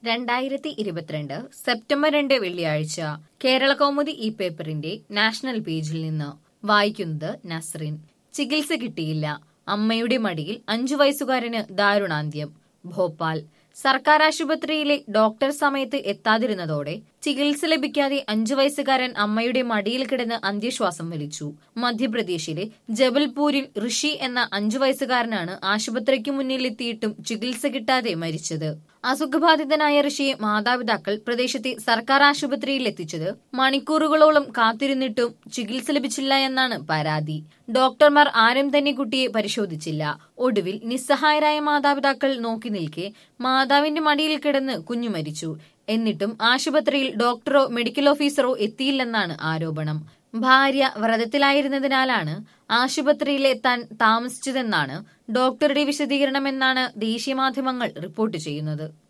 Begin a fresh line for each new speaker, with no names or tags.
രണ്ടായിരത്തി ഇരുപത്തിരണ്ട് സെപ്റ്റംബർ രണ്ട് വെള്ളിയാഴ്ച കേരള കൗമുദി ഈ പേപ്പറിന്റെ നാഷണൽ പേജിൽ നിന്ന് വായിക്കുന്നത് നസ്റിൻ ചികിത്സ കിട്ടിയില്ല അമ്മയുടെ മടിയിൽ അഞ്ചു വയസ്സുകാരന് ദാരുണാന്ത്യം ഭോപ്പാൽ സർക്കാർ ആശുപത്രിയിലെ ഡോക്ടർ സമയത്ത് എത്താതിരുന്നതോടെ ചികിത്സ ലഭിക്കാതെ അഞ്ചു വയസ്സുകാരൻ അമ്മയുടെ മടിയിൽ കിടന്ന് അന്ത്യശ്വാസം വലിച്ചു മധ്യപ്രദേശിലെ ജബൽപൂരിൽ ഋഷി എന്ന അഞ്ചു വയസ്സുകാരനാണ് ആശുപത്രിക്ക് മുന്നിലെത്തിയിട്ടും ചികിത്സ കിട്ടാതെ മരിച്ചത് അസുഖബാധിതനായ ഋഷിയെ മാതാപിതാക്കൾ പ്രദേശത്തെ സർക്കാർ ആശുപത്രിയിൽ എത്തിച്ചത് മണിക്കൂറുകളോളം കാത്തിരുന്നിട്ടും ചികിത്സ ലഭിച്ചില്ല എന്നാണ് പരാതി ഡോക്ടർമാർ ആരും തന്നെ കുട്ടിയെ പരിശോധിച്ചില്ല ഒടുവിൽ നിസ്സഹായരായ മാതാപിതാക്കൾ നോക്കി നിൽക്കെ മാതാവിന്റെ മടിയിൽ കിടന്ന് കുഞ്ഞു മരിച്ചു എന്നിട്ടും ആശുപത്രിയിൽ ഡോക്ടറോ മെഡിക്കൽ ഓഫീസറോ എത്തിയില്ലെന്നാണ് ആരോപണം ഭാര്യ വ്രതത്തിലായിരുന്നതിനാലാണ് ആശുപത്രിയിൽ എത്താൻ താമസിച്ചതെന്നാണ് ഡോക്ടറുടെ വിശദീകരണമെന്നാണ് ദേശീയ മാധ്യമങ്ങൾ റിപ്പോർട്ട് ചെയ്യുന്നത്